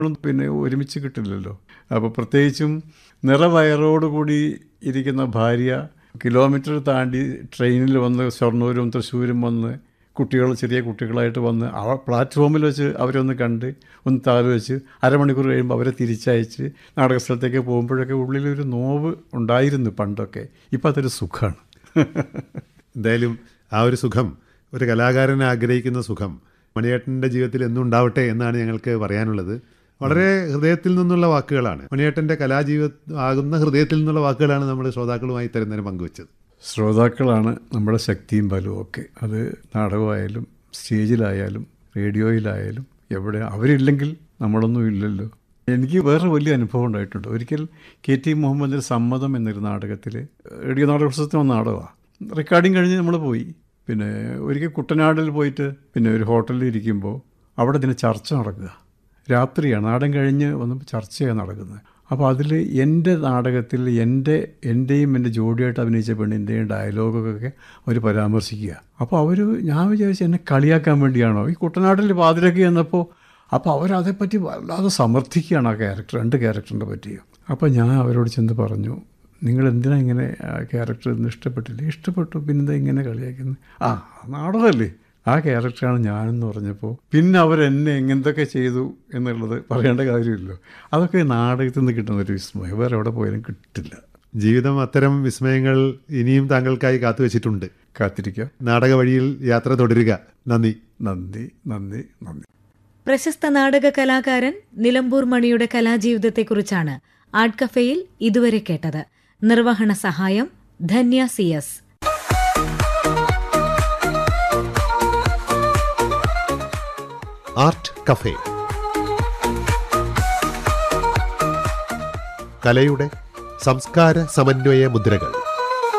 ളും പിന്നെ ഒരുമിച്ച് കിട്ടില്ലല്ലോ അപ്പോൾ പ്രത്യേകിച്ചും നിറവയറോടുകൂടി ഇരിക്കുന്ന ഭാര്യ കിലോമീറ്റർ താണ്ടി ട്രെയിനിൽ വന്ന് ഷൊർണൂരും തൃശ്ശൂരും വന്ന് കുട്ടികൾ ചെറിയ കുട്ടികളായിട്ട് വന്ന് അവ പ്ലാറ്റ്ഫോമിൽ വെച്ച് അവരൊന്ന് കണ്ട് ഒന്ന് താല് വെച്ച് അരമണിക്കൂർ കഴിയുമ്പോൾ അവരെ തിരിച്ചയച്ച് നാടക സ്ഥലത്തേക്ക് പോകുമ്പോഴൊക്കെ ഉള്ളിലൊരു നോവ് ഉണ്ടായിരുന്നു പണ്ടൊക്കെ ഇപ്പം അതൊരു സുഖമാണ് എന്തായാലും ആ ഒരു സുഖം ഒരു കലാകാരൻ ആഗ്രഹിക്കുന്ന സുഖം മണിയേട്ടൻ്റെ ജീവിതത്തിൽ എന്നും ഉണ്ടാവട്ടെ എന്നാണ് ഞങ്ങൾക്ക് പറയാനുള്ളത് വളരെ ഹൃദയത്തിൽ നിന്നുള്ള വാക്കുകളാണ് മണിയേട്ടൻ്റെ കലാജീവിത ആകുന്ന ഹൃദയത്തിൽ നിന്നുള്ള വാക്കുകളാണ് നമ്മൾ ശ്രോതാക്കളുമായി തരുന്നതിന് പങ്കുവച്ചത് ശ്രോതാക്കളാണ് നമ്മുടെ ശക്തിയും ബലവും ഒക്കെ അത് നാടകമായാലും സ്റ്റേജിലായാലും റേഡിയോയിലായാലും എവിടെ അവരില്ലെങ്കിൽ നമ്മളൊന്നും ഇല്ലല്ലോ എനിക്ക് വേറെ വലിയ അനുഭവം ഉണ്ടായിട്ടുണ്ട് ഒരിക്കൽ കെ ടി മുഹമ്മദിൻ്റെ സമ്മതം എന്നൊരു നാടകത്തിൽ റേഡിയോ നാടകോത്സവത്തിന് വന്ന നാടകമാണ് റെക്കോർഡിങ് കഴിഞ്ഞ് നമ്മൾ പോയി പിന്നെ ഒരിക്കൽ കുട്ടനാടിൽ പോയിട്ട് പിന്നെ ഒരു ഹോട്ടലിൽ ഇരിക്കുമ്പോൾ അവിടെ ഇതിന് ചർച്ച നടക്കുക രാത്രിയാണ് നാടൻ കഴിഞ്ഞ് വന്നപ്പോൾ ചർച്ചയാണ് നടക്കുന്നത് അപ്പോൾ അതിൽ എൻ്റെ നാടകത്തിൽ എൻ്റെ എൻ്റെയും എൻ്റെ ജോഡിയായിട്ട് അഭിനയിച്ച പെണ്ണിൻ്റെയും ഡയലോഗൊക്കെ അവർ പരാമർശിക്കുക അപ്പോൾ അവർ ഞാൻ വിചാരിച്ചു എന്നെ കളിയാക്കാൻ വേണ്ടിയാണോ ഈ കുട്ടനാട്ടിൽ പാതിരക്ക് ചെന്നപ്പോൾ അപ്പോൾ അവരതേപ്പറ്റി വല്ലാതെ സമർത്ഥിക്കുകയാണ് ആ ക്യാരക്ടർ രണ്ട് ക്യാരക്ടറിനെ പറ്റിയും അപ്പോൾ ഞാൻ അവരോട് ചെന്ന് പറഞ്ഞു നിങ്ങൾ എന്തിനാ ഇങ്ങനെ ആ ക്യാരക്ടർ ഇന്ന് ഇഷ്ടപ്പെട്ടില്ല ഇഷ്ടപ്പെട്ടു പിന്നെന്താ ഇങ്ങനെ കളിയാക്കുന്നത് ആ നാടകമല്ലേ ആ ക്യാരക്ടറാണ് ഞാനെന്ന് പറഞ്ഞപ്പോൾ പിന്നെ അവരെന്നെ എങ്ങനത്തൊക്കെ ചെയ്തു എന്നുള്ളത് പറയേണ്ട കാര്യമില്ലല്ലോ അതൊക്കെ നാടകത്തിൽ നിന്ന് കിട്ടുന്ന ഒരു വിസ്മയം വേറെ എവിടെ പോയാലും കിട്ടില്ല ജീവിതം അത്തരം വിസ്മയങ്ങൾ ഇനിയും താങ്കൾക്കായി കാത്തുവച്ചിട്ടുണ്ട് കാത്തിരിക്കാം നാടക വഴിയിൽ യാത്ര തുടരുക നന്ദി നന്ദി നന്ദി നന്ദി പ്രശസ്ത നാടക കലാകാരൻ നിലമ്പൂർ മണിയുടെ കലാജീവിതത്തെക്കുറിച്ചാണ് ആർട്ട് കഫേയിൽ ഇതുവരെ കേട്ടത് നിർവഹണ സഹായം Dhanya C S art cafe കലയുടെ സംസ്കാര സമന്വയ മുദ്രകൾ